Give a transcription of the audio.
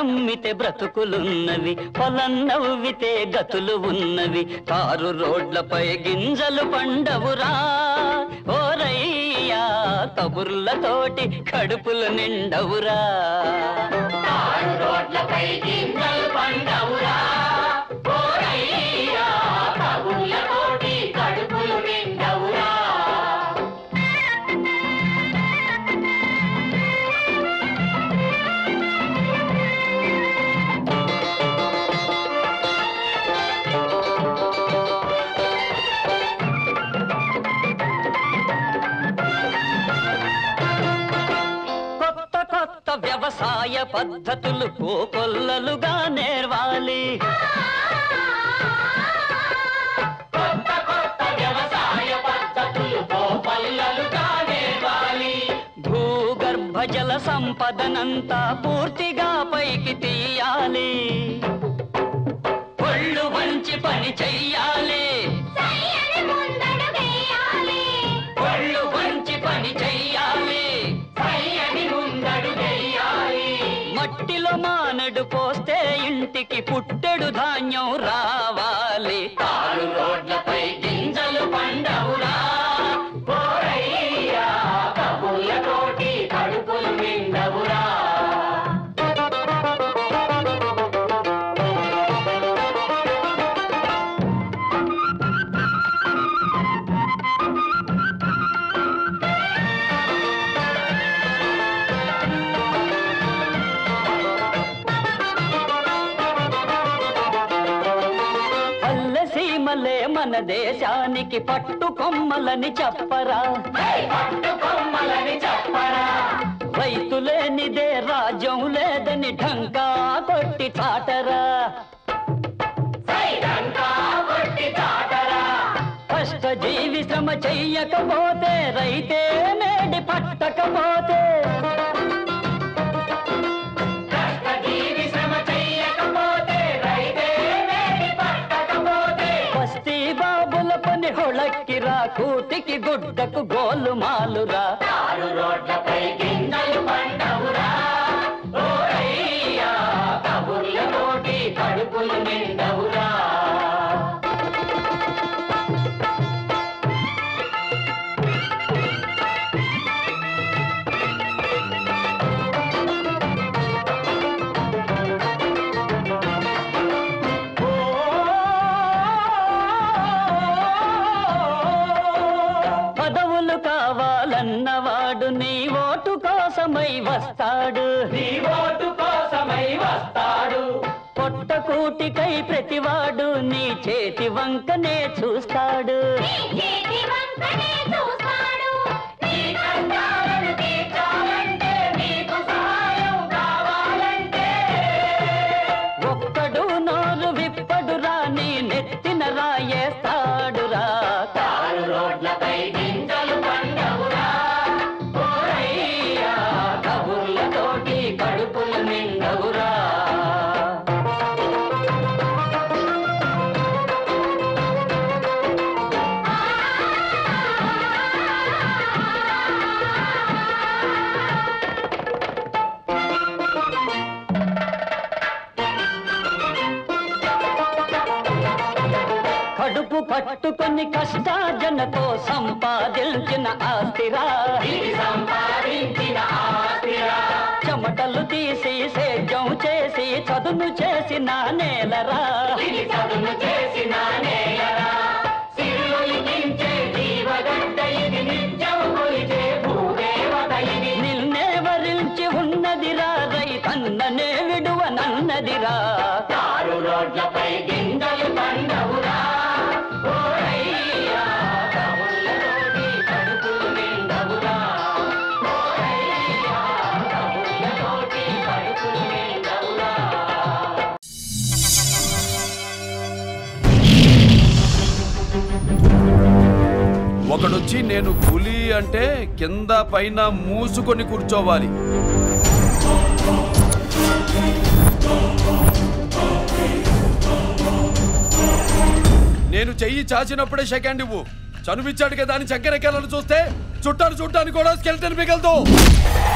నమ్మితే బ్రతుకులున్నవి పొలం నవ్వితే గతులు ఉన్నవి కారు రోడ్లపై గింజలు పండవురా ఓరయ్యా కబుర్లతోటి కడుపులు నిండవురా కారు రోడ్లపై గింజలు పండవురా ఓరయ్యా కబుర్లతోటి కడుపులు నిండవురా కొత్త కొత్త వ్యవసాయ పద్ధతులు కోకొల్లలుగా నేర్వాలి కొత్త కొత్త వ్యవసాయ పద్ధతులు కోకొల్లలుగా నేర్వాలి భూగర్భ జల సంపదనంతా పూర్తిగా పైకి తీయాలి ఒళ్ళు వంచి పని చెయ్యాలి ఒళ్ళు వంచి పని చెయ్యాలి సయ్యని ముందడు వెయ్యాలి మట్టిలో మానడు పోస్తే ఇంటికి పుట్టెడు ధాన్యం రావాలి తారు రోడ్లపై గింజలు పండవురా పోరయ్యా కబుర్లతోటి కడుపులు నిండవురా పల్లె సీమలే మన దేశానికి పట్టు కొమ్మలని చెప్పరా పట్టు కొమ్మలని చెప్పరా రైతులేనిదే రాజ్యం లేదని ఢంకా కొట్టి చాటరా కష్ట జీవి శ్రమ చెయ్యకపోతే రైతే నేడి పట్టకపోతే కష్టజీవి శ్రమ చెయ్యకపోతే రైతే నేడి పట్టకపోతే బస్తీ బాబుల పని హొళక్కిరా కూటికి గుడ్డకు గోలు మాలురా ఆరు రోడ్లపై గింజలు పండవురా ఓరయ్యా కబుర్లతోటి కడుపులు నిండవురా పదవులు కావాలన్నవాడు నీ ఓటు కోసమై వస్తాడు నీ ఓటు కోసమై వస్తాడు పొట్ట కూటికై ప్రతివాడు నీ చేతి వంకనే చూస్తాడు ఒక్కడు నోరు విప్పడు రాని నెత్తిన రాయేస్తాడురా కారు రోడ్లపై గింజలు పండవురా ఓరయ్యా కబుర్లతోటి కడుపులు నిండవురా కడుపు పట్టుకొని కష్టార్జనతో సంపాదించిన ఆస్తిరా సంపాదించిన ఆస్తిరా చెమటలు తీసి సేద్యం చేసి చదును చేసిన నేలరా చదును చేసిన నేలరా సిరులించే జీవగడ్డ ఇది నిత్యం కొలిచే భూదేవత ఇది నిన్నే వరించి ఉన్నదిరా రైతన్ననే విడువనన్నదిరా కారు రోడ్లపై గింజలు పండవురా ఓరయ్యా కబుర్లతోటి కడుపులు నిండవురా ఓరయ్యా కబుర్లతోటి కడుపులు నిండవురా ఒకడొచ్చి నేను పులి అంటే కింద పైన మూసుకొని కూర్చోవాలి నేను చెయ్యి చాచినప్పుడే సెకండ్ ఇవ్వు చనువిచ్చాడు కదా అని చక్కెర చూస్తే చుట్టాను చుట్టాను కూడా స్కెల్టన్ మిగలదు